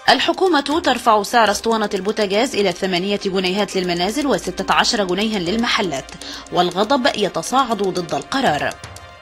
الحكومة ترفع سعر اسطوانة البوتاجاز إلى ثمانية جنيهات للمنازل وستة عشر جنيها للمحلات والغضب يتصاعد ضد القرار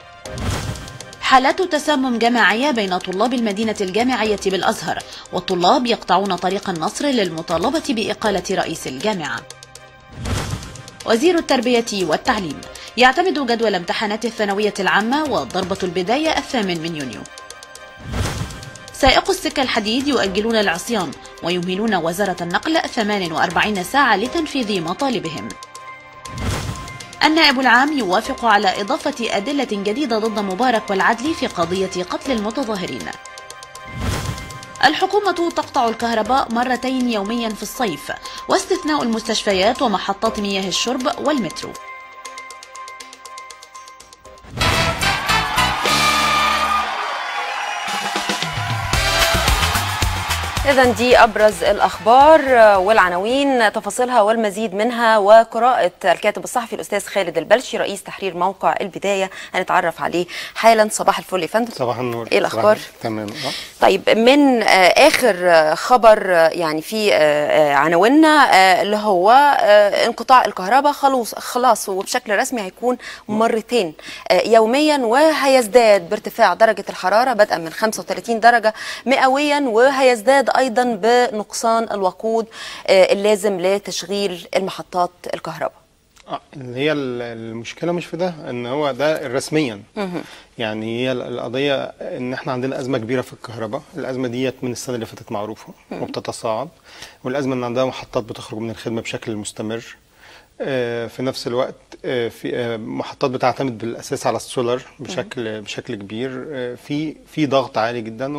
حالات تسمم جماعية بين طلاب المدينة الجامعية بالأزهر والطلاب يقطعون طريق النصر للمطالبة بإقالة رئيس الجامعة وزير التربية والتعليم يعتمد جدول امتحانات الثانوية العامة وضربة البداية الثامن من يونيو سائقو السكة الحديد يؤجلون العصيان ويمهلون وزارة النقل 48 ساعة لتنفيذ مطالبهم النائب العام يوافق على إضافة أدلة جديدة ضد مبارك والعدل في قضية قتل المتظاهرين الحكومة تقطع الكهرباء مرتين يوميا في الصيف واستثناء المستشفيات ومحطات مياه الشرب والمترو إذا دي أبرز الأخبار والعناوين تفاصيلها والمزيد منها وقراءة الكاتب الصحفي الأستاذ خالد البلشي رئيس تحرير موقع البداية هنتعرف عليه حالا صباح الفل يا فندم صباح النور إيه الأخبار؟ تمام اه طيب من آخر خبر يعني في عناويننا اللي هو انقطاع الكهرباء خلاص خلاص وبشكل رسمي هيكون مرتين يوميا وهيزداد بارتفاع درجة الحرارة بدءا من 35 درجة مئويا وهيزداد ايضا بنقصان الوقود اللازم لتشغيل المحطات الكهرباء آه، اللي هي ال- المشكله مش في ده ان هو ده رسميا يعني هي ال- القضيه ان احنا عندنا ازمه كبيره في الكهرباء الازمه ديت من السنه اللي فاتت معروفه وبتتصاعد والازمه ان عندها محطات بتخرج من الخدمه بشكل مستمر آه، في نفس الوقت آه، في آه، محطات بتعتمد بالاساس على السولار بشكل بشكل كبير آه، في في ضغط عالي جدا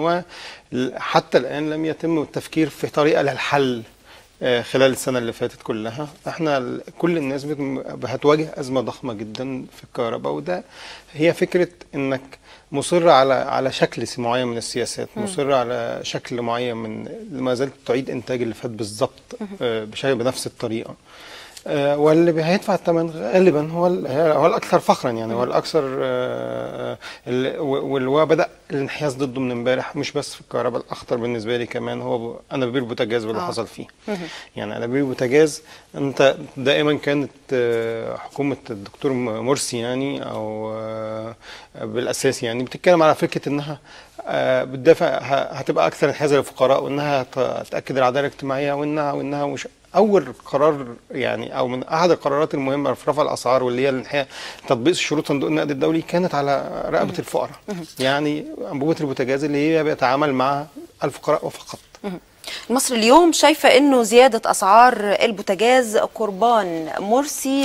وحتى الان لم يتم التفكير في طريقه للحل آه، خلال السنة اللي فاتت كلها احنا ال- كل الناس بت- هتواجه أزمة ضخمة جدا في الكهرباء وده هي فكرة انك مصر على على شكل س- معين من السياسات مصر على شكل معين من ما زالت تعيد انتاج اللي فات بالظبط آه، بشكل بنفس الطريقة آه، واللي بي- هيدفع الثمن غالبا هو ال- هو الاكثر فخرا يعني هو الاكثر آه، ال- و- واللي هو بدا الانحياز ضده من امبارح مش بس في الكهرباء الاخطر بالنسبه لي كمان هو ب- انابيب بوتاجاز واللي آه. حصل فيه يعني انابيب بوتاجاز انت دائما كانت آه، حكومه الدكتور م- مرسي يعني او آه، بالاساس يعني بتتكلم على فكره انها آه، بتدافع ه- هتبقى اكثر انحيازا للفقراء وانها ت- تاكد العداله الاجتماعيه وانها وانها مش اول قرار يعني او من احد القرارات المهمه في رفع الاسعار واللي هي الحقيقه تطبيق شروط صندوق النقد الدولي كانت على رقبه الفقراء يعني انبوبه البوتاجاز اللي هي بيتعامل مع الفقراء وفقط مصر اليوم شايفة انه زيادة اسعار البوتاجاز قربان مرسي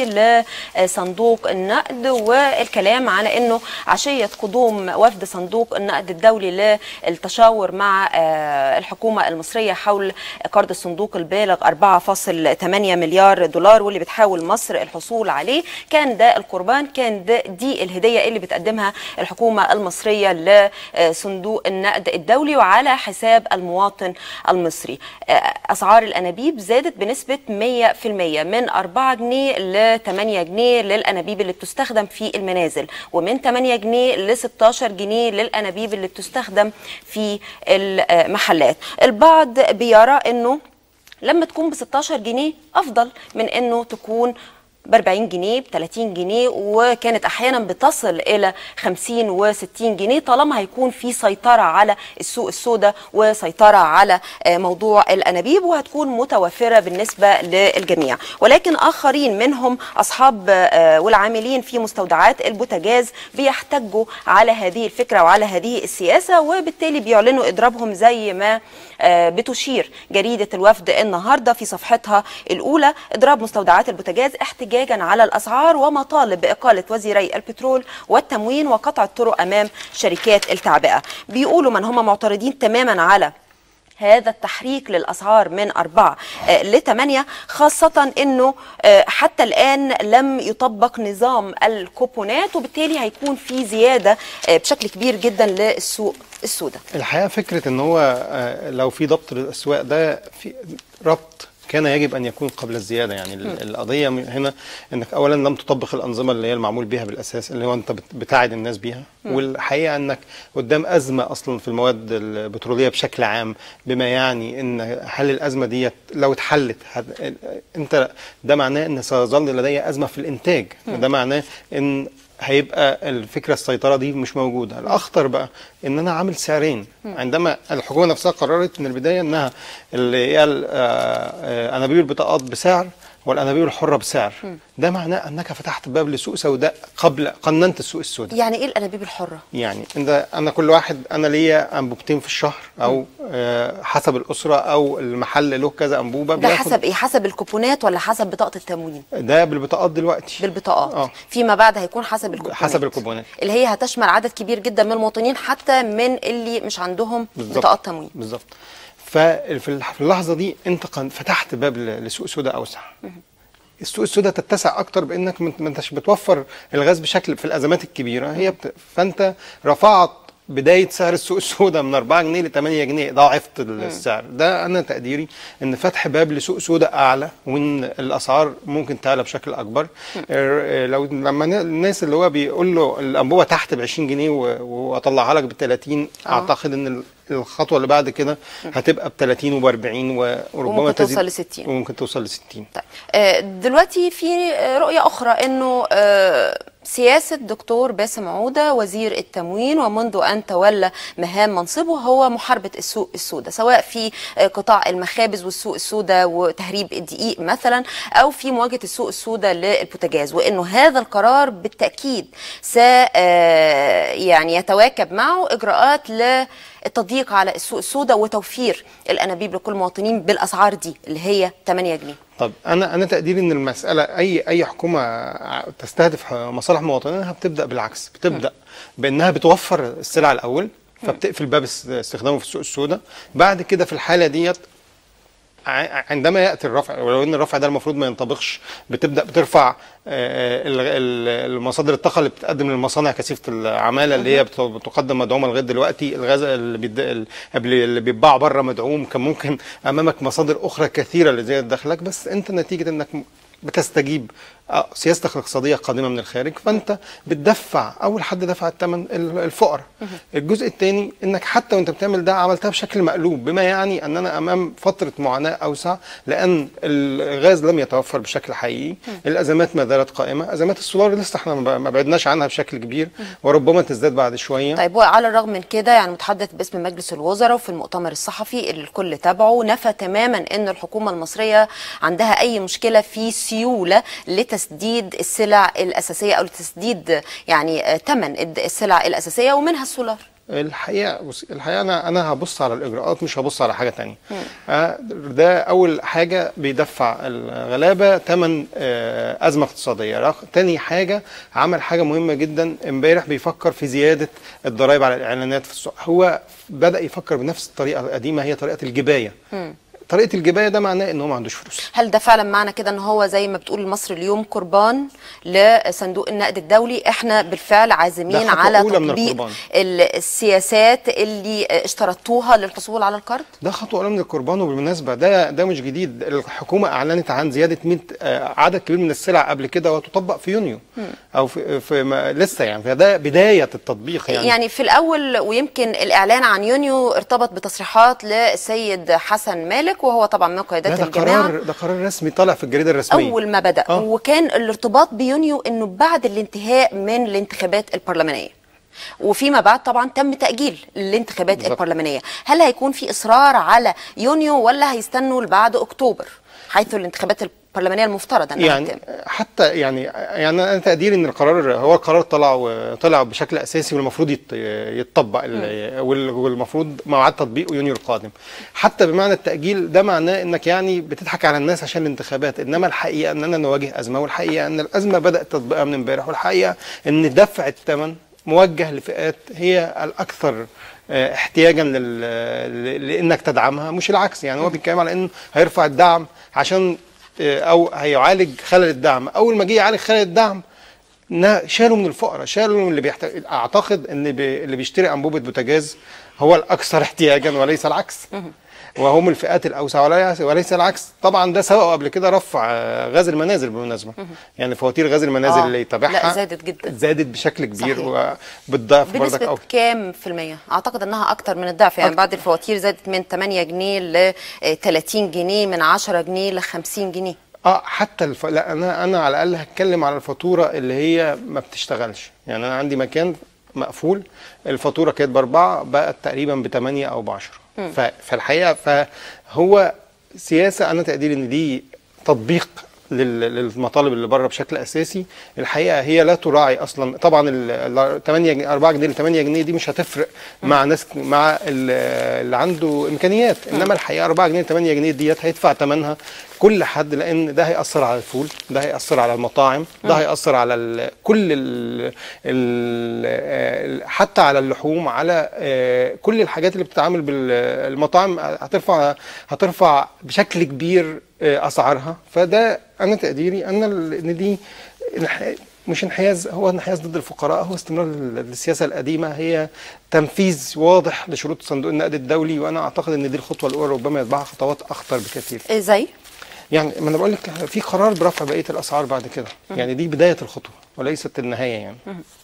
لصندوق النقد والكلام على انه عشية قدوم وفد صندوق النقد الدولي للتشاور مع آه، الحكومة المصرية حول قرض الصندوق البالغ 4.8 مليار دولار واللي بتحاول مصر الحصول عليه كان ده القربان كان ده دي الهدية اللي بتقدمها الحكومة المصرية لصندوق النقد الدولي وعلى حساب المواطن المصري آه، أسعار الأنابيب زادت بنسبة 100% من 4 جنيه ل 8 جنيه للأنابيب اللي بتستخدم في المنازل ومن 8 جنيه ل 16 جنيه للأنابيب اللي بتستخدم في المحلات البعض بيرى أنه لما تكون ب 16 جنيه افضل من انه تكون ب 40 جنيه ب 30 جنيه وكانت احيانا بتصل الى 50 و 60 جنيه طالما هيكون في سيطره على السوق السوداء وسيطره على آه، موضوع الانابيب وهتكون متوفره بالنسبه للجميع ولكن اخرين منهم اصحاب آه، والعاملين في مستودعات البوتاجاز بيحتجوا على هذه الفكره وعلى هذه السياسه وبالتالي بيعلنوا اضرابهم زي ما آه، بتشير جريدة الوفد النهاردة في صفحتها الأولى إضراب مستودعات البوتاجاز احتجاجا على الأسعار ومطالب بإقالة وزيري البترول والتموين وقطع الطرق أمام شركات التعبئة بيقولوا من هم معترضين تماما على هذا التحريك للأسعار من أربعة آه، لثمانية خاصة أنه آه، حتى الآن لم يطبق نظام الكوبونات وبالتالي هيكون في زيادة آه، بشكل كبير جدا للسوق السوداء الحقيقه فكره ان هو آه، لو في ضبط للاسواق ده في ربط كان يجب ان يكون قبل الزياده يعني ال- القضيه م- هنا انك اولا لم تطبق الانظمه اللي هي المعمول بها بالاساس اللي هو انت بت- بتاعد الناس بيها والحقيقه انك قدام ازمه اصلا في المواد البتروليه بشكل عام بما يعني ان حل الازمه ديت لو اتحلت هت- انت ده معناه ان سيظل لدي ازمه في الانتاج ده معناه ان هيبقى الفكره السيطره دي مش موجوده الاخطر بقى ان انا عامل سعرين عندما الحكومه نفسها قررت من البدايه انها اللي هي ال- آه، آه، انابيب البطاقات بسعر والانابيب الحره بسعر ده معناه انك فتحت باب لسوق سوداء قبل قننت السوق السوداء يعني ايه الانابيب الحره يعني انت انا كل واحد انا ليا انبوبتين في الشهر او آه، حسب الاسره او المحل له كذا انبوبه ده بياخد- حسب ايه حسب الكوبونات ولا حسب بطاقه التموين ده بالبطاقات دلوقتي بالبطاقات آه. فيما بعد هيكون حسب الكوبونات حسب الكوبونات. اللي هي هتشمل عدد كبير جدا من المواطنين حتى من اللي مش عندهم بالظبط. بطاقات تموين بالظبط ففي الح- في اللحظه دي انت قن- فتحت باب ل- لسوق سوداء اوسع السوق السوداء تتسع اكتر بانك ما ما انتش بتوفر الغاز بشكل في الازمات الكبيره هي بت... فانت رفعت بدايه سعر السوق السوداء من 4 جنيه ل 8 جنيه ضاعفت السعر ده انا تقديري ان فتح باب لسوق سوداء اعلى وان الاسعار ممكن تعلى بشكل اكبر آه، لو لما ن- الناس اللي هو بيقول له الانبوبه تحت ب 20 جنيه و- واطلعها لك ب 30 اعتقد ان ال- الخطوه اللي بعد كده هتبقى ب 30 وب 40 وربما وممكن تزيد توصل ل 60. وممكن توصل ل 60 طيب آه، دلوقتي في آه، رؤية أخرى أنه آه، سياسة دكتور باسم عودة وزير التموين ومنذ أن تولى مهام منصبه هو محاربة السوق السوداء سواء في آه، قطاع المخابز والسوق السوداء وتهريب الدقيق مثلا أو في مواجهة السوق السوداء للبوتاجاز وأنه هذا القرار بالتأكيد س آه، يعني يتواكب معه إجراءات للتضييق على السوق السوداء وتوفير الأنابيب لكل المواطنين بالأسعار دي اللي هي 8 جنيه طب انا انا تقديري ان المساله اي اي حكومه ع- تستهدف مصالح مواطنيها بتبدا بالعكس بتبدا بانها بتوفر السلع الاول فبتقفل باب است- استخدامه في السوق السوداء بعد كده في الحاله ديت ع- عندما ياتي الرفع ولو ان الرفع ده المفروض ما ينطبقش بتبدا بترفع آه، ال- ال- المصادر الطاقه اللي بتقدم للمصانع كثيفه العماله اللي هي بت- بتقدم مدعومه لغايه دلوقتي الغاز اللي بيد- ال- اللي بيتباع بره مدعوم كان ممكن امامك مصادر اخرى كثيره لزياده دخلك بس انت نتيجه انك م- بتستجيب آه، سياستك الاقتصاديه قادمه من الخارج فانت بتدفع اول حد دفع الثمن ال- الفقراء الجزء الثاني انك حتى وانت بتعمل ده عملتها بشكل مقلوب بما يعني اننا امام فتره معاناه اوسع لان الغاز لم يتوفر بشكل حقيقي الازمات ما زالت قائمه ازمات السولار لسه احنا ما ما بعدناش عنها بشكل كبير وربما تزداد بعد شويه طيب وعلى الرغم من كده يعني متحدث باسم مجلس الوزراء وفي المؤتمر الصحفي اللي الكل تابعه نفى تماما ان الحكومه المصريه عندها اي مشكله في سيوله لتسديد السلع الاساسيه او لتسديد يعني آه، ثمن السلع الاساسيه ومنها السولار الحقيقه بص الحقيقه انا انا هبص على الاجراءات مش هبص على حاجه تانية آه، ده اول حاجه بيدفع الغلابه ثمن آه، ازمه اقتصاديه رق- تاني حاجه عمل حاجه مهمه جدا امبارح بيفكر في زياده الضرائب على الاعلانات في السوق هو بدا يفكر بنفس الطريقه القديمه هي طريقه الجبايه طريقه الجبايه ده معناه ان هو ما عندوش فلوس هل ده فعلا معنى كده ان هو زي ما بتقول مصر اليوم قربان لصندوق النقد الدولي احنا بالفعل عازمين ده خطوة على أولى من تطبيق القربان. ال- السياسات اللي آه، اشترطوها للحصول على القرض ده خطوه اولى من القربان وبالمناسبه ده ده مش جديد الحكومه اعلنت عن زياده 100 آه، عدد كبير من السلع قبل كده وتطبق في يونيو او في, في ما لسه يعني فده بدايه التطبيق يعني, يعني, يعني في الاول ويمكن الاعلان عن يونيو ارتبط بتصريحات للسيد حسن مالك وهو طبعا من لا قيادات ده الجماعه قرار ده قرار رسمي طالع في الجريده الرسميه اول ما بدا آه. وكان الارتباط بيونيو انه بعد الانتهاء من الانتخابات البرلمانيه وفيما بعد طبعا تم تاجيل الانتخابات بالظبط. البرلمانيه هل هيكون في اصرار على يونيو ولا هيستنوا لبعد اكتوبر حيث الانتخابات البرلمانيه المفترض انها يعني تتم حتى يعني يعني انا تقديري ان القرار هو القرار طلع وطلع بشكل اساسي والمفروض يت- يتطبق ال- وال- والمفروض موعد تطبيقه يونيو القادم حتى بمعنى التاجيل ده معناه انك يعني بتضحك على الناس عشان الانتخابات انما الحقيقه اننا نواجه ازمه والحقيقه ان الازمه بدات تطبيقها من امبارح والحقيقه ان دفع الثمن موجه لفئات هي الاكثر آه، احتياجا لل... ل- لانك تدعمها مش العكس يعني هو بيتكلم على انه هيرفع الدعم عشان آه، او هيعالج خلل الدعم اول ما جه يعالج خلل الدعم نا- شالوا من الفقراء شالوا من اللي بيحتاج اعتقد ان بي... اللي بيشتري انبوبه بوتاجاز هو الاكثر احتياجا وليس العكس وهم الفئات الاوسع وليس وليس العكس طبعا ده سبقه قبل كده رفع آه، غاز المنازل بالمناسبه يعني فواتير غاز المنازل آه. اللي يتابعها لا، زادت جدا. زادت بشكل كبير صحيح. وبالضعف برضك بنسبة او كام في المية؟ أعتقد أنها أكتر من الضعف يعني أكتر. بعد الفواتير زادت من 8 جنيه ل 30 جنيه من 10 جنيه ل 50 جنيه اه حتى الف... لا انا انا على الاقل هتكلم على الفاتوره اللي هي ما بتشتغلش يعني انا عندي مكان مقفول الفاتوره كانت باربعه بقت تقريبا بثمانيه او بعشره ف... فالحقيقه فهو سياسه انا تقديري ان دي تطبيق لل- للمطالب اللي بره بشكل اساسي الحقيقه هي لا تراعي اصلا طبعا ال 8 جنيه 4 جنيه ل 8 جنيه دي مش هتفرق مع ناس مع ال- اللي عنده امكانيات انما الحقيقه 4 جنيه ل 8 جنيه ديت هيدفع ثمنها كل حد لان ده هياثر على الفول ده هياثر على المطاعم ده هياثر على ال كل ال ال حتى على اللحوم على آه، كل الحاجات اللي بتتعامل بالمطاعم هترفع هترفع بشكل كبير آه، اسعارها فده انا تقديري ان ال- ان دي انح- مش انحياز هو انحياز ضد الفقراء هو استمرار لل- للسياسه القديمه هي تنفيذ واضح لشروط صندوق النقد الدولي وانا اعتقد ان دي الخطوه الاولى ربما يتبعها خطوات اخطر بكثير إيه زي؟ يعني ما انا بقول لك في قرار برفع بقيه الاسعار بعد كده يعني دي بدايه الخطوه وليست النهايه يعني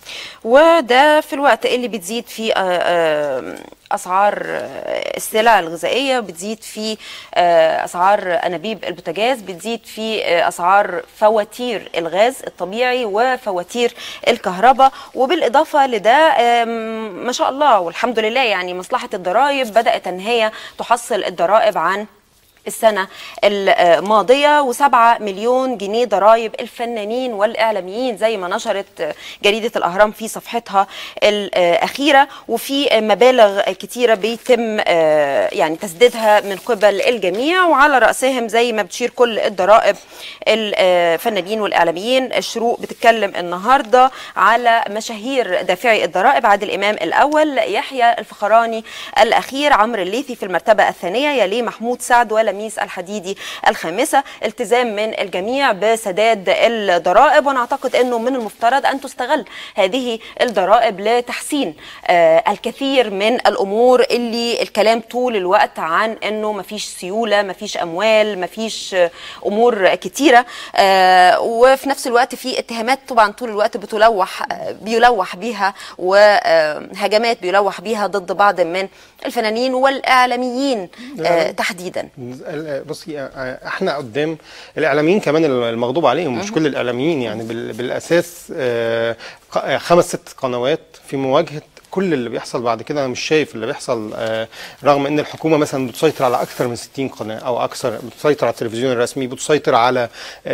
وده في الوقت اللي بتزيد فيه آه، آه، اسعار آه، السلع الغذائيه بتزيد فيه آه، اسعار انابيب البوتاجاز بتزيد فيه آه، اسعار فواتير الغاز الطبيعي وفواتير الكهرباء وبالاضافه لده آم، ما شاء الله والحمد لله يعني مصلحه الضرائب بدات ان هي تحصل الضرائب عن السنة الماضية وسبعة مليون جنيه ضرائب الفنانين والإعلاميين زي ما نشرت جريدة الأهرام في صفحتها الأخيرة وفي مبالغ كتيرة بيتم آه، يعني تسديدها من قبل الجميع وعلى رأسهم زي ما بتشير كل الضرائب الفنانين والإعلاميين الشروق بتتكلم النهاردة على مشاهير دافعي الضرائب عادل إمام الأول يحيى الفخراني الأخير عمرو الليثي في المرتبة الثانية يليه محمود سعد ولميس الحديدي الخامسة التزام من الجميع بسداد الضرائب وأنا أعتقد أنه من المفترض أن تستغل هذه الضرائب لتحسين آه، الكثير من الأمور اللي الكلام طول الوقت عن أنه مفيش سيولة مفيش أموال مفيش آه، أمور كتيرة آه، وفي نفس الوقت في اتهامات طبعا طول الوقت بتلوح آه، بيلوح بيها وهجمات بيلوح بيها ضد بعض من الفنانين والإعلاميين آه، تحديدا ال- بصي آه، احنا قدام الاعلاميين كمان المغضوب عليهم مش كل الاعلاميين يعني بال- بالاساس آه، ق- آه، خمس ست قنوات في مواجهه كل اللي بيحصل بعد كده انا مش شايف اللي بيحصل آه، رغم ان الحكومه مثلا بتسيطر على اكثر من 60 قناه او اكثر بتسيطر على التلفزيون الرسمي بتسيطر على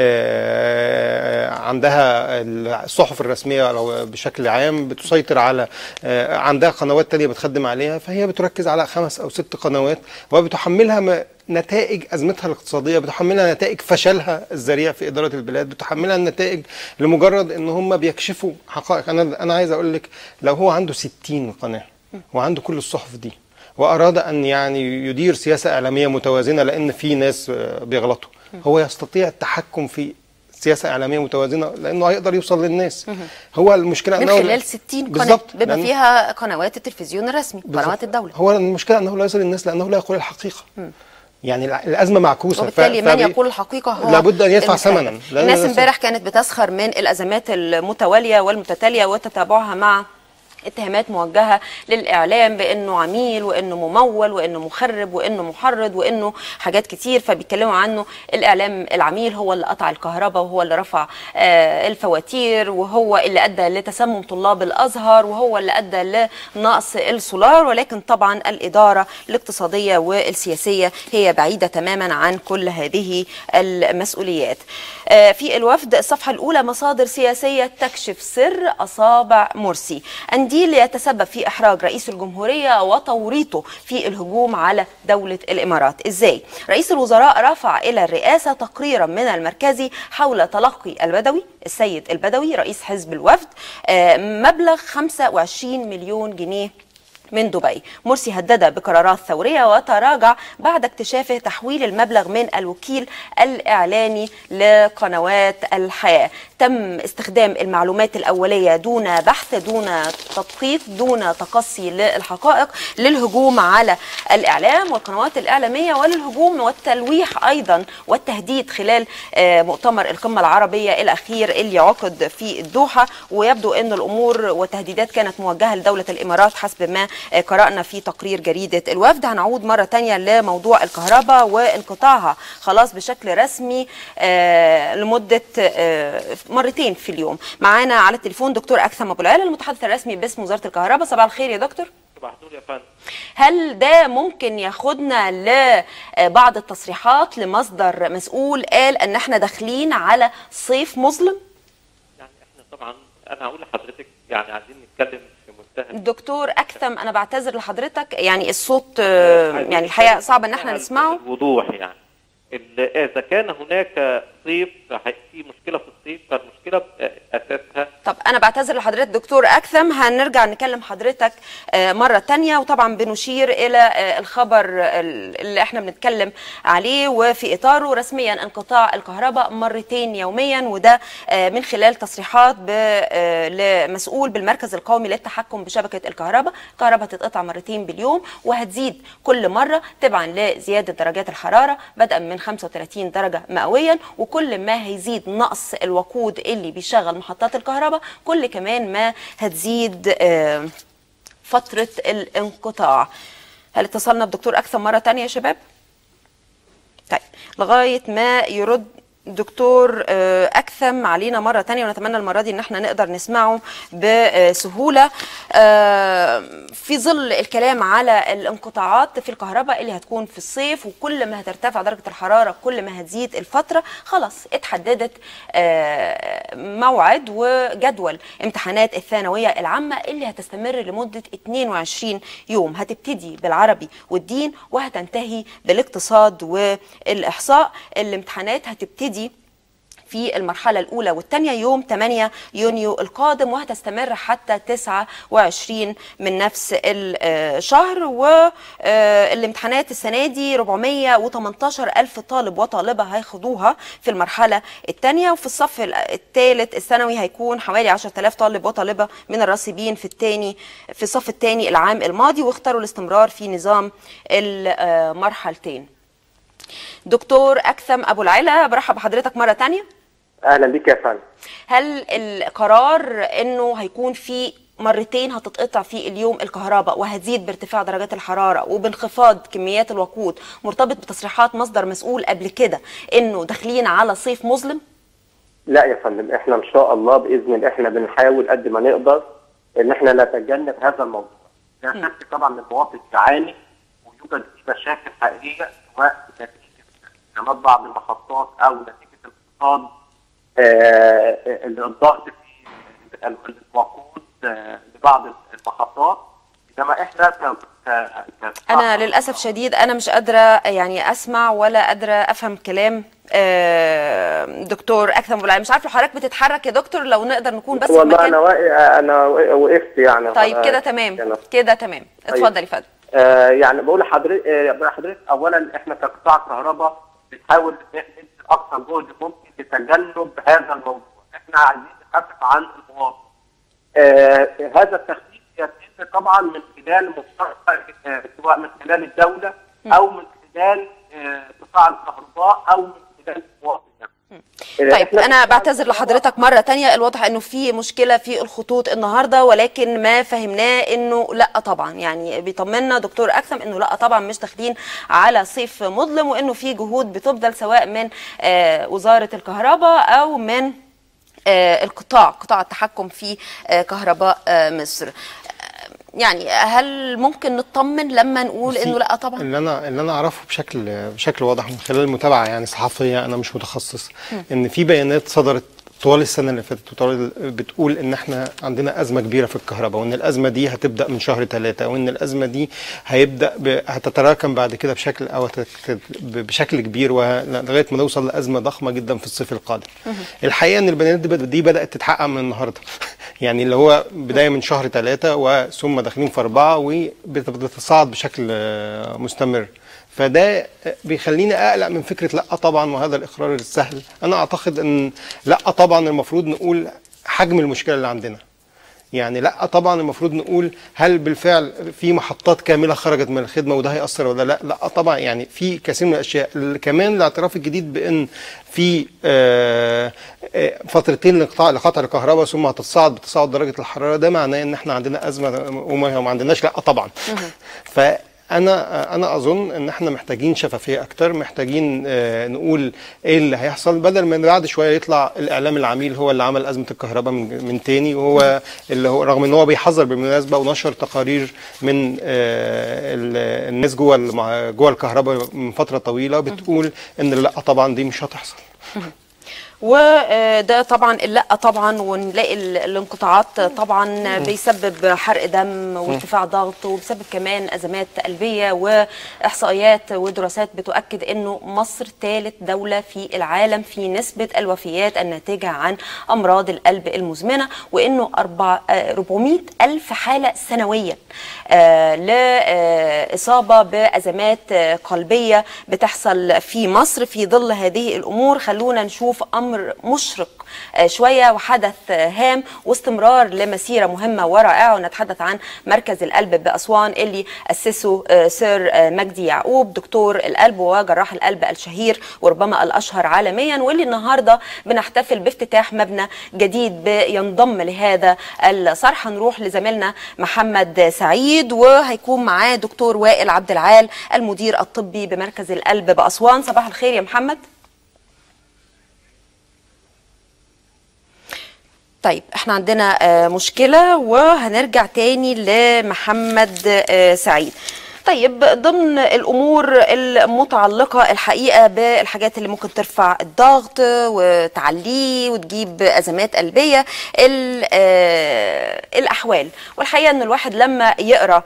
آه، عندها الصحف الرسميه لو بشكل عام بتسيطر على آه، عندها قنوات تانية بتخدم عليها فهي بتركز على خمس او ست قنوات وبتحملها م- نتائج ازمتها الاقتصاديه بتحملها نتائج فشلها الذريع في اداره البلاد بتحملها النتائج لمجرد ان هم بيكشفوا حقائق انا انا عايز اقول لك لو هو عنده 60 قناه وعنده كل الصحف دي واراد ان يعني يدير سياسه اعلاميه متوازنه لان في ناس آه، بيغلطوا هو يستطيع التحكم في سياسه اعلاميه متوازنه لانه هيقدر يوصل للناس هو المشكله من أنه- خلال 60 قناة بالظبط بيبقى لأن- فيها قنوات التلفزيون الرسمي بالظبط. قنوات الدولة هو المشكله انه لا يصل للناس لانه لا يقول الحقيقه يعني الع- الازمه معكوسه وبالتالي ف- من فبي- يقول الحقيقة هو لابد ان يدفع المستهدف. ثمنا لأن الناس ده- امبارح كانت بتسخر من الأزمات المتوالية والمتتالية وتتابعها مع اتهامات موجهه للاعلام بانه عميل وانه ممول وانه مخرب وانه محرض وانه حاجات كتير فبيتكلموا عنه الاعلام العميل هو اللي قطع الكهرباء وهو اللي رفع آه الفواتير وهو اللي ادى لتسمم طلاب الازهر وهو اللي ادى لنقص السولار ولكن طبعا الاداره الاقتصاديه والسياسيه هي بعيده تماما عن كل هذه المسؤوليات. آه في الوفد الصفحه الاولى مصادر سياسيه تكشف سر اصابع مرسي. انديل يتسبب في احراج رئيس الجمهوريه وتوريطه في الهجوم على دوله الامارات، ازاي؟ رئيس الوزراء رفع الى الرئاسه تقريرا من المركزي حول تلقي البدوي السيد البدوي رئيس حزب الوفد آه مبلغ 25 مليون جنيه من دبي مرسي هدد بقرارات ثورية وتراجع بعد اكتشافه تحويل المبلغ من الوكيل الإعلاني لقنوات الحياة تم استخدام المعلومات الأولية دون بحث دون تدقيق دون تقصي للحقائق للهجوم على الإعلام والقنوات الإعلامية وللهجوم والتلويح أيضا والتهديد خلال آه، مؤتمر القمة العربية الأخير اللي عقد في الدوحة ويبدو أن الأمور والتهديدات كانت موجهة لدولة الإمارات حسب ما آه، قرأنا في تقرير جريدة الوفد هنعود مرة تانية لموضوع الكهرباء وانقطاعها خلاص بشكل رسمي آه، لمدة آه، مرتين في اليوم معانا على التليفون دكتور أكثم أبو العلا المتحدث الرسمي باسم وزارة الكهرباء صباح الخير يا دكتور صباح النور يا فندم هل ده ممكن ياخدنا لبعض التصريحات لمصدر مسؤول قال ان احنا داخلين على صيف مظلم يعني احنا طبعا انا هقول لحضرتك يعني عايزين نتكلم في منتهى دكتور اكثم انا بعتذر لحضرتك يعني الصوت آه، عايزين يعني الحقيقه نتكلم صعب ان في احنا منتهى نسمعه الوضوح يعني ال- اذا كان هناك صيف هي- في مشكله في الصيف فالمشكله اساسها طب انا بعتذر لحضرتك دكتور اكثم هنرجع نكلم حضرتك آه، مره تانية وطبعا بنشير الى آه، الخبر ال- اللي احنا بنتكلم عليه وفي اطاره رسميا انقطاع الكهرباء مرتين يوميا وده آه، من خلال تصريحات ب- آه، لمسؤول بالمركز القومي للتحكم بشبكه الكهرباء الكهرباء هتتقطع مرتين باليوم وهتزيد كل مره تبعا لزياده درجات الحراره بدءا من 35 درجه مئويا وكل ما هيزيد نقص الوقود اللي بيشغل محطات الكهرباء كل كمان ما هتزيد آه، فتره الانقطاع هل اتصلنا بدكتور اكثر مره تانية يا شباب طيب لغايه ما يرد دكتور آه، اكثم علينا مره تانية ونتمنى المره دي ان احنا نقدر نسمعه بسهوله آه، في ظل الكلام على الانقطاعات في الكهرباء اللي هتكون في الصيف وكل ما هترتفع درجه الحراره كل ما هتزيد الفتره خلاص اتحددت آه، موعد وجدول امتحانات الثانويه العامه اللي هتستمر لمده 22 يوم هتبتدي بالعربي والدين وهتنتهي بالاقتصاد والاحصاء الامتحانات هتبتدي في المرحلة الأولى والثانية يوم 8 يونيو القادم وهتستمر حتى 29 من نفس الشهر والامتحانات السنة دي 418 ألف طالب وطالبة هيخوضوها في المرحلة الثانية وفي الصف الثالث الثانوي هيكون حوالي 10000 طالب وطالبة من الراسبين في الثاني في الصف الثاني العام الماضي واختاروا الاستمرار في نظام المرحلتين دكتور أكثم أبو العلا برحب بحضرتك مرة تانية اهلا بك يا فندم هل القرار انه هيكون في مرتين هتتقطع في اليوم الكهرباء وهتزيد بارتفاع درجات الحراره وبانخفاض كميات الوقود مرتبط بتصريحات مصدر مسؤول قبل كده انه داخلين على صيف مظلم لا يا فندم احنا ان شاء الله باذن الله احنا بنحاول قد ما نقدر ان احنا نتجنب هذا الموضوع لا شك طبعا ان المواطن يعاني ويوجد فيه مشاكل حقيقيه سواء نتيجه انقسامات بعض المحطات او نتيجه انخفاض آه، الضغط في الوقود آه، لبعض المحطات انما احنا ك ك- ك- انا للاسف شديد انا مش قادره يعني اسمع ولا قادره افهم كلام آه، دكتور اكثم أبو العلا مش عارفه لو حضرتك بتتحرك يا دكتور لو نقدر نكون بس في والله مكان انا واقف انا وقفت يعني طيب كده آه، تمام يعني كده تمام اتفضل يا فندم آه، يعني بقول لحضرتك آه، بقول لحضرتك اولا احنا كقطاع كهرباء بنحاول نبذل اقصى جهد ممكن لتجنب هذا الموضوع، احنا عايزين نخفف عن المواطن. آه، هذا التخفيف يتم طبعا من خلال مستقبل آه، سواء من خلال الدوله او من خلال آه، قطاع الكهرباء او من خلال المواطن نفسه. آه، طيب إحنا انا قطاع بعتذر الكهرباء- لحضرتك مره تانية الواضح انه في مشكله في الخطوط النهارده ولكن ما فهمناه انه لا طبعا يعني بيطمنا دكتور اكثم انه لا طبعا مش داخلين على صيف مظلم وانه في جهود بتبذل سواء من آه، وزاره الكهرباء او من آه، القطاع قطاع التحكم في آه، كهرباء آه، مصر آه، يعني هل ممكن نطمن لما نقول بصي، انه لا طبعا اللي انا اللي انا اعرفه بشكل بشكل واضح من خلال المتابعه يعني صحفيه انا مش متخصص ان في بيانات صدرت طوال السنه اللي فاتت وطوال بتقول ان احنا عندنا ازمه كبيره في الكهرباء وان الازمه دي هتبدا من شهر ثلاثة وان الازمه دي هيبدا ب... هتتراكم بعد كده بشكل او هتت... بشكل كبير ولغايه ما نوصل لازمه ضخمه جدا في الصيف القادم. الحقيقه ان البيانات دي, بد... دي بدات تتحقق من النهارده يعني اللي هو بدايه من شهر ثلاثة وثم داخلين في اربعه وبتتصاعد بشكل آه، مستمر فده بيخليني اقلق من فكره لا طبعا وهذا الاقرار السهل انا اعتقد ان لا طبعا المفروض نقول حجم المشكله اللي عندنا يعني لا طبعا المفروض نقول هل بالفعل في محطات كامله خرجت من الخدمه وده هياثر ولا لا لا طبعا يعني في كثير من الاشياء ال- كمان الاعتراف الجديد بان في آه، آه، فترتين لقطاع لقطع الكهرباء ثم هتتصاعد بتصاعد درجه الحراره ده معناه ان احنا عندنا ازمه وما ما عندناش لا طبعا فانا انا اظن ان احنا محتاجين شفافيه اكتر محتاجين آه، نقول ايه اللي هيحصل بدل ما بعد شويه يطلع الاعلام العميل هو اللي عمل ازمه الكهرباء من, من تاني وهو اللي هو رغم ان هو بيحذر بالمناسبه ونشر تقارير من آه، ال- الناس جوه المع- جوه الكهرباء من فتره طويله بتقول ان لا طبعا دي مش هتحصل وده طبعا لا طبعا ونلاقي ال- الانقطاعات طبعا بيسبب حرق دم وارتفاع ضغط وبيسبب كمان ازمات قلبيه واحصائيات ودراسات بتؤكد انه مصر ثالث دوله في العالم في نسبه الوفيات الناتجه عن امراض القلب المزمنه وانه أربع- آه، 400 الف حاله سنويا آه، لاصابه بازمات آه، قلبيه بتحصل في مصر في ظل هذه الامور خلونا نشوف امر مشرق آه، شويه وحدث آه، هام واستمرار لمسيره مهمه ورائعه ونتحدث عن مركز القلب باسوان اللي اسسه آه، سير آه، مجدي يعقوب دكتور القلب وجراح القلب الشهير وربما الاشهر عالميا واللي النهارده بنحتفل بافتتاح مبنى جديد بينضم لهذا الصرح هنروح لزميلنا محمد سعيد وهيكون معاه دكتور وائل عبد العال المدير الطبي بمركز القلب باسوان صباح الخير يا محمد طيب احنا عندنا آه، مشكلة وهنرجع تاني لمحمد آه، سعيد طيب ضمن الامور المتعلقه الحقيقه بالحاجات اللي ممكن ترفع الضغط وتعليه وتجيب ازمات قلبيه ال- آه، الاحوال والحقيقه ان الواحد لما يقرا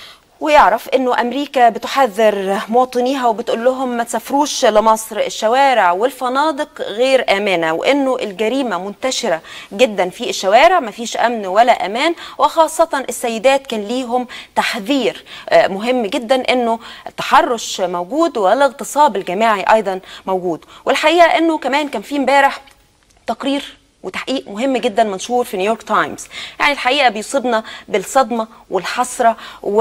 ويعرف انه امريكا بتحذر مواطنيها وبتقول لهم ما تسافروش لمصر الشوارع والفنادق غير امنه وانه الجريمه منتشره جدا في الشوارع ما فيش امن ولا امان وخاصه السيدات كان ليهم تحذير آه، مهم جدا انه التحرش موجود والاغتصاب الجماعي ايضا موجود والحقيقه انه كمان كان في امبارح تقرير وتحقيق مهم جدا منشور في نيويورك تايمز يعني الحقيقه بيصيبنا بالصدمه والحسره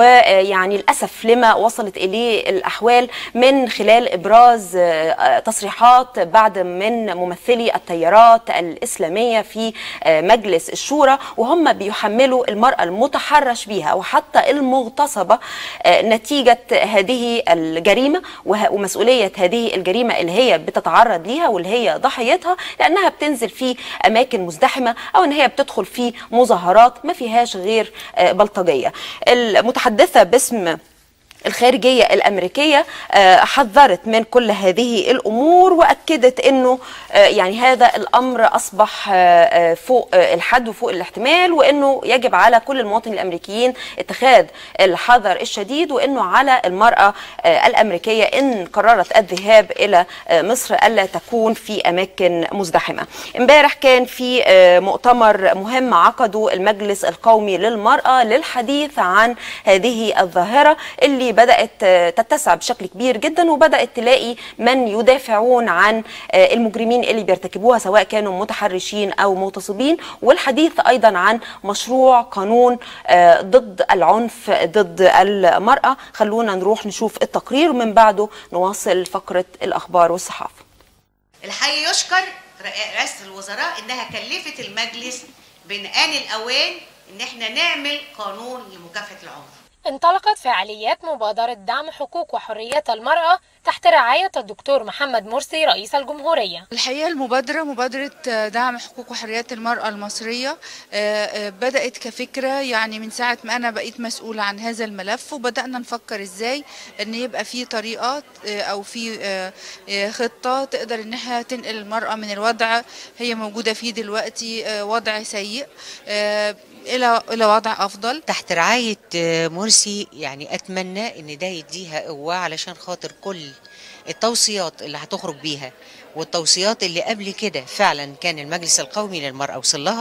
ويعني الاسف لما وصلت اليه الاحوال من خلال ابراز آه، تصريحات بعد من ممثلي التيارات الاسلاميه في آه، مجلس الشورى وهم بيحملوا المراه المتحرش بها وحتى المغتصبه آه، نتيجه هذه الجريمه وه- ومسؤوليه هذه الجريمه اللي هي بتتعرض ليها واللي هي ضحيتها لانها بتنزل في اماكن مزدحمه او ان هي بتدخل في مظاهرات ما فيهاش غير آه، بلطجيه المتحدثه باسم الخارجية الأمريكية آه، حذرت من كل هذه الأمور وأكدت أنه آه، يعني هذا الأمر أصبح آه، آه، فوق آه، الحد وفوق الاحتمال وأنه يجب على كل المواطنين الأمريكيين اتخاذ الحذر الشديد وأنه على المرأة آه، الأمريكية إن قررت الذهاب إلى آه، مصر ألا تكون في أماكن مزدحمة امبارح كان في آه، مؤتمر مهم عقده المجلس القومي للمرأة للحديث عن هذه الظاهرة اللي بدأت آه، تتسع بشكل كبير جدا وبدأت تلاقي من يدافعون عن آه، المجرمين اللي بيرتكبوها سواء كانوا متحرشين أو مغتصبين والحديث أيضا عن مشروع قانون آه، ضد العنف ضد المرأة خلونا نروح نشوف التقرير ومن بعده نواصل فقرة الأخبار والصحافة الحقيقة يشكر رئاسة الوزراء انها كلفت المجلس بان آن الاوان ان احنا نعمل قانون لمكافحة العنف انطلقت فعاليات مبادرة دعم حقوق وحريات المرأة تحت رعاية الدكتور محمد مرسي رئيس الجمهورية الحقيقة المبادرة مبادرة دعم حقوق وحريات المرأة المصرية آه، آه، بدأت كفكرة يعني من ساعة ما أنا بقيت مسؤولة عن هذا الملف وبدأنا نفكر إزاي أن يبقى في طريقات آه، أو في آه، آه، خطة تقدر إنها تنقل المرأة من الوضع هي موجودة فيه دلوقتي آه، وضع سيء آه، إلى إلى وضع أفضل تحت رعاية آه، مرسي يعني أتمنى إن ده يديها قوة علشان خاطر كل التوصيات اللي هتخرج بيها والتوصيات اللي قبل كده فعلا كان المجلس القومي للمرأة وصل لها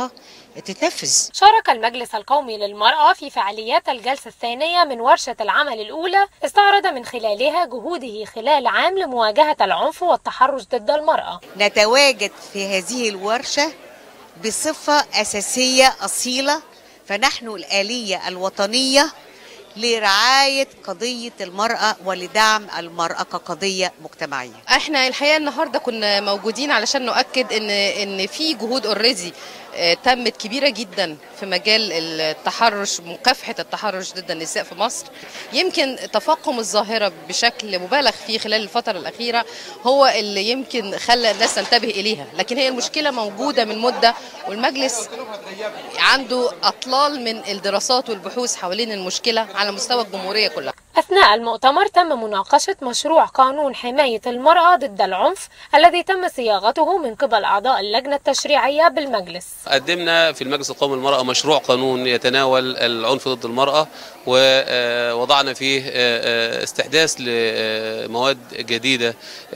تتنفذ شارك المجلس القومي للمرأة في فعاليات الجلسة الثانية من ورشة العمل الأولى استعرض من خلالها جهوده خلال عام لمواجهة العنف والتحرش ضد المرأة نتواجد في هذه الورشة بصفة أساسية أصيلة فنحن الآلية الوطنية لرعاية قضية المرأة ولدعم المرأة كقضية مجتمعية احنا الحقيقه النهارده كنا موجودين علشان نؤكد ان ان في جهود اوريدي تمت كبيره جدا في مجال التحرش مكافحه التحرش ضد النساء في مصر يمكن تفاقم الظاهره بشكل مبالغ فيه خلال الفتره الاخيره هو اللي يمكن خلى الناس تنتبه اليها لكن هي المشكله موجوده من مده والمجلس عنده اطلال من الدراسات والبحوث حوالين المشكله على مستوى الجمهوريه كلها أثناء المؤتمر تم مناقشة مشروع قانون حماية المرأة ضد العنف الذي تم صياغته من قبل أعضاء اللجنة التشريعية بالمجلس قدمنا في المجلس القومي للمرأة مشروع قانون يتناول العنف ضد المرأة ووضعنا فيه استحداث لمواد جديدة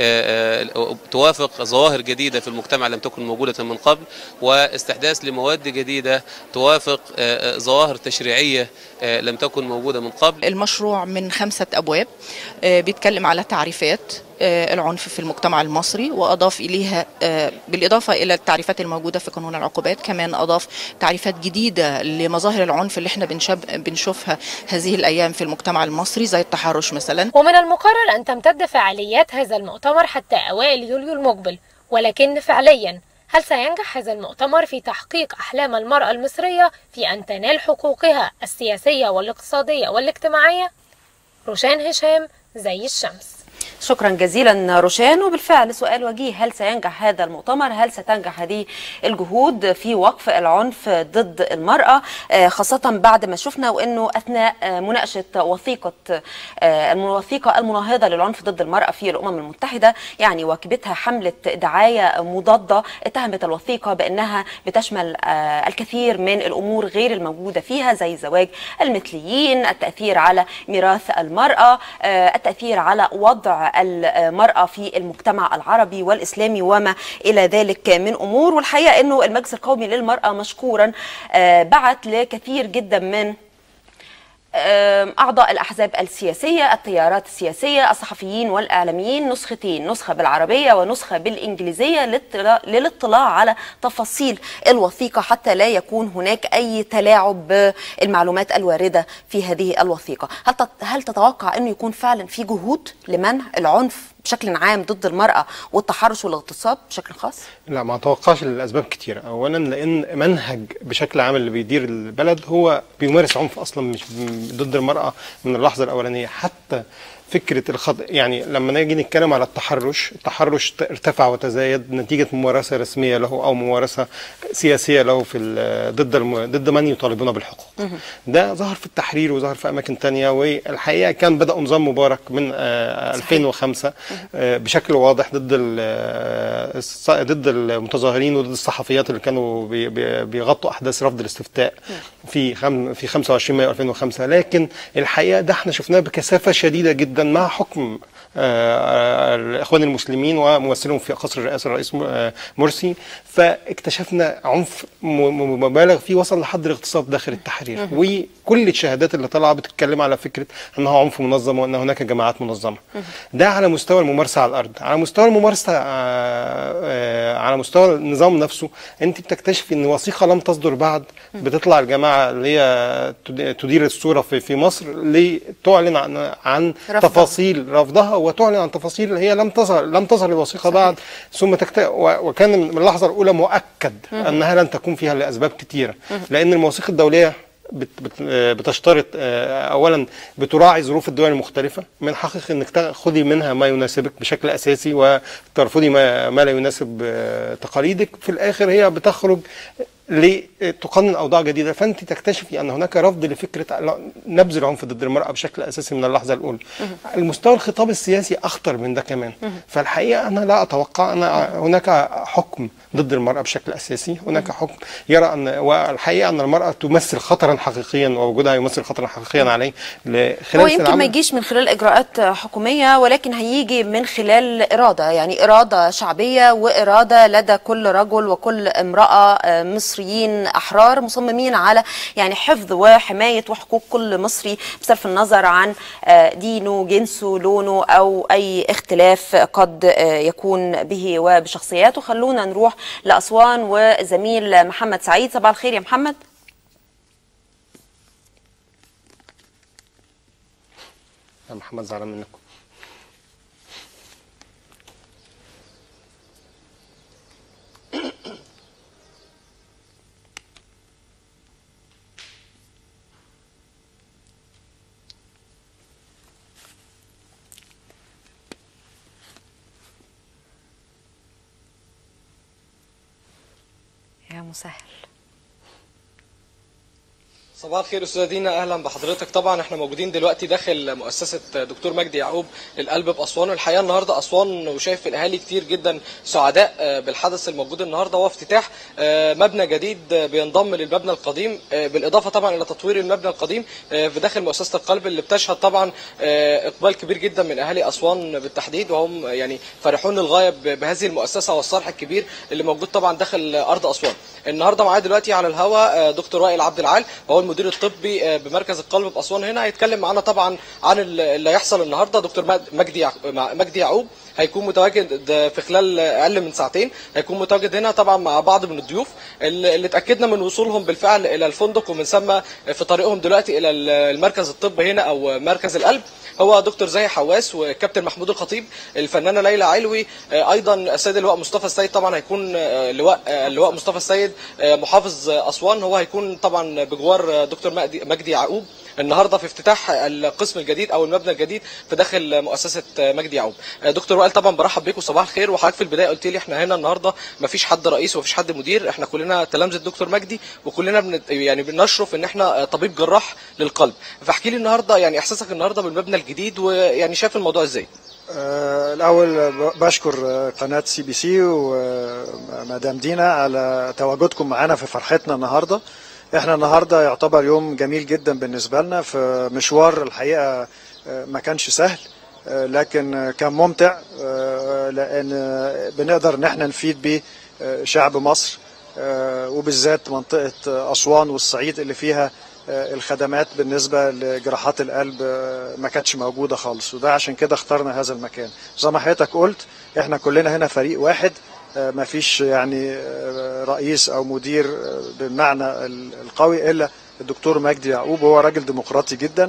توافق ظواهر جديدة في المجتمع لم تكن موجودة من قبل واستحداث لمواد جديدة توافق ظواهر تشريعية لم تكن موجودة من قبل المشروع من خمسة أبواب بيتكلم على تعريفات العنف في المجتمع المصري وأضاف إليها بالإضافة إلى التعريفات الموجودة في قانون العقوبات كمان أضاف تعريفات جديدة لمظاهر العنف اللي احنا بنشب بنشوفها هذه الأيام في المجتمع المصري زي التحرش مثلا ومن المقرر أن تمتد فعاليات هذا المؤتمر حتى أوائل يوليو المقبل ولكن فعليا هل سينجح هذا المؤتمر في تحقيق أحلام المرأة المصرية في أن تنال حقوقها السياسية والاقتصادية والاجتماعية؟ روشان هشام زي الشمس شكرا جزيلا روشان وبالفعل سؤال وجيه هل سينجح هذا المؤتمر هل ستنجح هذه الجهود في وقف العنف ضد المرأة خاصة بعد ما شفنا وأنه أثناء مناقشة وثيقة الوثيقة المناهضة للعنف ضد المرأة في الأمم المتحدة يعني واجبتها حملة دعاية مضادة اتهمت الوثيقة بأنها بتشمل الكثير من الأمور غير الموجودة فيها زي زواج المثليين التأثير على ميراث المرأة التأثير على وضع المرأة في المجتمع العربي والإسلامي وما إلى ذلك من أمور والحقيقة أنه المجلس القومي للمرأة مشكورا بعت لكثير جدا من أعضاء الأحزاب السياسية التيارات السياسية الصحفيين والإعلاميين نسختين نسخة بالعربية ونسخة بالإنجليزية للاطلاع على تفاصيل الوثيقة حتى لا يكون هناك أي تلاعب بالمعلومات الواردة في هذه الوثيقة هل هل تتوقع أنه يكون فعلا في جهود لمنع العنف بشكل عام ضد المرأة والتحرش والاغتصاب بشكل خاص؟ لا ما اتوقعش لاسباب كتيره اولا لان منهج بشكل عام اللي بيدير البلد هو بيمارس عنف اصلا مش ضد المراه من اللحظه الاولانيه حتى فكره الخط يعني لما نيجي نتكلم على التحرش التحرش ارتفع وتزايد نتيجه ممارسه رسميه له او ممارسه سياسيه له في ضد الم... ضد من يطالبون بالحقوق ده ظهر في التحرير وظهر في اماكن تانية والحقيقه كان بدا نظام مبارك من آه 2005 آه بشكل واضح ضد ضد المتظاهرين وضد الصحفيات اللي كانوا بي... بي... بيغطوا احداث رفض الاستفتاء في خم... في 25 مايو 2005 لكن الحقيقه ده احنا شفناه بكثافه شديده جدا مع حكم آه الاخوان المسلمين وممثلهم في قصر الرئاسه الرئيس مرسي فاكتشفنا عنف مبالغ فيه وصل لحد الاغتصاب داخل التحرير وكل الشهادات اللي طالعه بتتكلم على فكره انها عنف منظم وان هناك جماعات منظمه ده على مستوى الممارسه على الارض على مستوى الممارسه آه على مستوى النظام نفسه انت بتكتشفي ان وثيقه لم تصدر بعد بتطلع الجماعه اللي هي تدير الصوره في في مصر لتعلن عن عن رفضها. تفاصيل رفضها وتعلن عن تفاصيل هي لم تظهر لم تظهر الوثيقه بعد ثم تكت... وكان من اللحظه الاولى مؤكد انها لن تكون فيها لاسباب كثيره لان المواثيق الدوليه بت بت بتشترط اولا بتراعي ظروف الدول المختلفه من حقك انك تاخذي منها ما يناسبك بشكل اساسي وترفضي ما, ما لا يناسب تقاليدك في الاخر هي بتخرج لتقنن اوضاع جديده فانت تكتشفي ان هناك رفض لفكره نبذ العنف ضد المراه بشكل اساسي من اللحظه الاولى. المستوى الخطاب السياسي اخطر من ده كمان فالحقيقه انا لا اتوقع ان هناك حكم ضد المراه بشكل اساسي، هناك حكم يرى ان والحقيقه ان المراه تمثل خطرا حقيقيا ووجودها يمثل خطرا حقيقيا عليه خلال هو يمكن ما يجيش من خلال اجراءات حكوميه ولكن هيجي من خلال اراده يعني اراده شعبيه واراده لدى كل رجل وكل امراه مصريه مصريين احرار مصممين على يعني حفظ وحمايه وحقوق كل مصري بصرف النظر عن آه، دينه جنسه لونه او اي اختلاف قد آه، يكون به وبشخصياته خلونا نروح لاسوان وزميل محمد سعيد صباح الخير يا محمد يا محمد زعلان منكم يا مسهل صباح الخير استاذه دينا اهلا بحضرتك طبعا احنا موجودين دلوقتي داخل مؤسسه دكتور مجدي يعقوب للقلب باسوان الحقيقه النهارده اسوان وشايف الاهالي كتير جدا سعداء آه، بالحدث الموجود النهارده وهو افتتاح آه، مبنى جديد آه، بينضم للمبنى القديم آه، بالاضافه طبعا الى تطوير المبنى القديم آه، في داخل مؤسسه القلب اللي بتشهد طبعا آه، اقبال كبير جدا من اهالي اسوان بالتحديد وهم يعني فرحون للغايه ب- بهذه المؤسسه والصرح الكبير اللي موجود طبعا داخل ارض اسوان النهارده معايا دلوقتي على الهواء آه، دكتور وائل عبد العال وهو المدير الطبي آه، بمركز القلب باسوان هنا هيتكلم معانا طبعا عن ال- اللي هيحصل النهارده دكتور مج- مجدي يع- مع- مجدي يعقوب هيكون متواجد في خلال اقل من ساعتين هيكون متواجد هنا طبعا مع بعض من الضيوف اللي اللي اتاكدنا من وصولهم بالفعل الى الفندق ومن ثم في طريقهم دلوقتي الى المركز الطبي هنا او مركز القلب هو دكتور زاهي حواس وكابتن محمود الخطيب الفنانه ليلى علوي آه، ايضا السيد اللواء مصطفى السيد طبعا هيكون آه، لواء آه، اللواء مصطفى السيد آه، محافظ آه، اسوان هو هيكون طبعا بجوار آه، دكتور مجدي مجدي يعقوب النهارده في افتتاح القسم الجديد او المبنى الجديد في داخل مؤسسه مجدي يعقوب آه، دكتور وائل طبعا برحب بيكم صباح الخير وحضرتك في البدايه قلت لي احنا هنا النهارده ما فيش حد رئيس ومفيش حد مدير احنا كلنا تلامذه دكتور مجدي وكلنا بن يعني بنشرف ان احنا آه، طبيب جراح للقلب فاحكي لي النهارده يعني احساسك النهارده بالمبنى الجديد ويعني شايف الموضوع ازاي آه، الأول ب- بشكر آه، قناة سي بي سي ومدام دينا على تواجدكم معنا في فرحتنا النهاردة احنا النهاردة يعتبر يوم جميل جدا بالنسبة لنا في مشوار الحقيقة آه، ما كانش سهل آه، لكن آه، كان ممتع آه، لأن آه، بنقدر ان احنا نفيد بيه آه، شعب مصر آه، وبالذات منطقة آه، أسوان والصعيد اللي فيها آه، الخدمات بالنسبة لجراحات القلب آه، ما كانتش موجودة خالص وده عشان كده اخترنا هذا المكان زي ما حضرتك قلت احنا كلنا هنا فريق واحد آه، ما فيش يعني آه، رئيس او مدير آه، بالمعنى ال- القوي الا الدكتور مجدي يعقوب هو راجل ديمقراطي جدا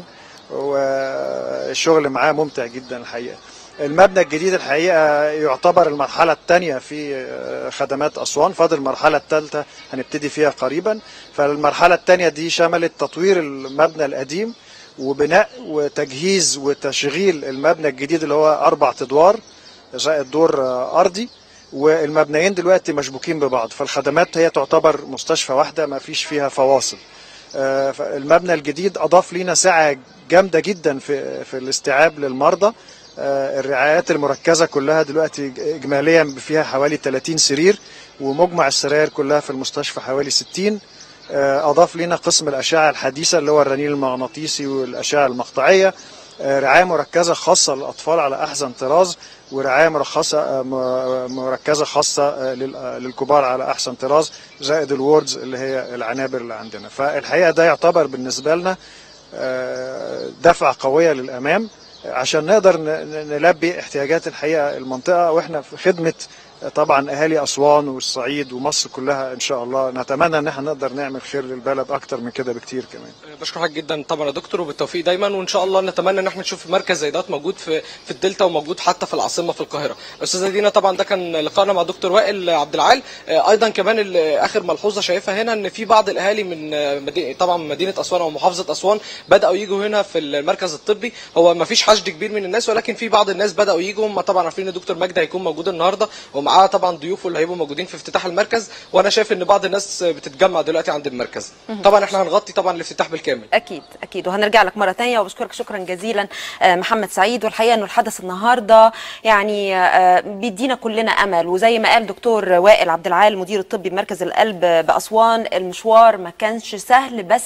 والشغل معاه ممتع جدا الحقيقة المبنى الجديد الحقيقة يعتبر المرحلة الثانية في آه، خدمات أسوان فاضل المرحلة الثالثة هنبتدي فيها قريبا فالمرحلة الثانية دي شملت تطوير المبنى القديم وبناء وتجهيز وتشغيل المبنى الجديد اللي هو أربع أدوار زائد دور آه، أرضي والمبنيين دلوقتي مشبوكين ببعض فالخدمات هي تعتبر مستشفى واحدة ما فيش فيها فواصل آه، المبنى الجديد أضاف لنا سعة جامدة جدا في في الاستيعاب للمرضى آه، الرعايات المركزة كلها دلوقتي إجماليا فيها حوالي 30 سرير ومجمع السراير كلها في المستشفى حوالي 60 آه، أضاف لنا قسم الأشعة الحديثة اللي هو الرنين المغناطيسي والأشعة المقطعية آه، رعاية مركزة خاصة للأطفال على أحسن طراز ورعاية مرخصة آه، م- مركزة خاصة آه، لل- آه، للكبار على أحسن طراز زائد الوردز اللي هي العنابر اللي عندنا فالحقيقة ده يعتبر بالنسبة لنا آه، دفعة قوية للأمام عشان نقدر ن- ن- نلبي احتياجات الحقيقة المنطقة واحنا في خدمة طبعا اهالي اسوان والصعيد ومصر كلها ان شاء الله نتمنى ان احنا نقدر نعمل خير للبلد اكتر من كده بكتير كمان بشكر حضرتك جدا طبعا يا دكتور وبالتوفيق دايما وان شاء الله نتمنى ان احنا نشوف مركز زي دوت موجود في في الدلتا وموجود حتى في العاصمه في القاهره استاذه دينا طبعا ده كان لقائنا مع دكتور وائل عبد العال آه، ايضا كمان ال- اخر ملحوظه شايفها هنا ان في بعض الاهالي من آه، مدينة طبعا مدينه اسوان او محافظه اسوان بداوا يجوا هنا في المركز الطبي هو ما فيش حشد كبير من الناس ولكن في بعض الناس بداوا يجوا هم طبعا عارفين ان دكتور مجدي هيكون موجود النهارده ومعاه طبعا ضيوفه اللي هيبقوا موجودين في افتتاح المركز وانا شايف ان بعض الناس بتتجمع دلوقتي عند المركز مهم. طبعا احنا هنغطي طبعا الافتتاح بالكامل اكيد اكيد وهنرجع لك مره تانية وبشكرك شكرا جزيلا آه، محمد سعيد والحقيقه انه الحدث النهارده يعني آه، بيدينا كلنا امل وزي ما قال دكتور وائل عبد العال المدير الطبي بمركز القلب باسوان المشوار ما كانش سهل بس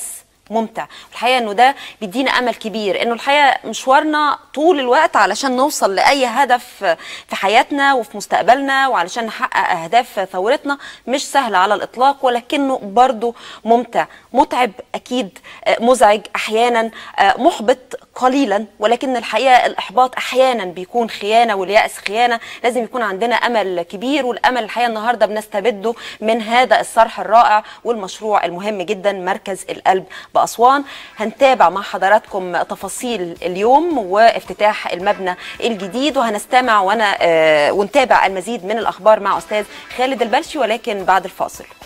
ممتع الحقيقه انه ده بيدينا امل كبير انه الحقيقه مشوارنا طول الوقت علشان نوصل لاي هدف في حياتنا وفي مستقبلنا وعلشان نحقق اهداف ثورتنا مش سهل على الاطلاق ولكنه برضه ممتع متعب اكيد آه، مزعج احيانا آه، محبط قليلا ولكن الحقيقه الاحباط احيانا بيكون خيانه والياس خيانه لازم يكون عندنا امل كبير والامل الحقيقه النهارده بنستبده من هذا الصرح الرائع والمشروع المهم جدا مركز القلب باسوان هنتابع مع حضراتكم تفاصيل اليوم وافتتاح المبنى الجديد وهنستمع وانا آه، ونتابع المزيد من الاخبار مع استاذ خالد البلشي ولكن بعد الفاصل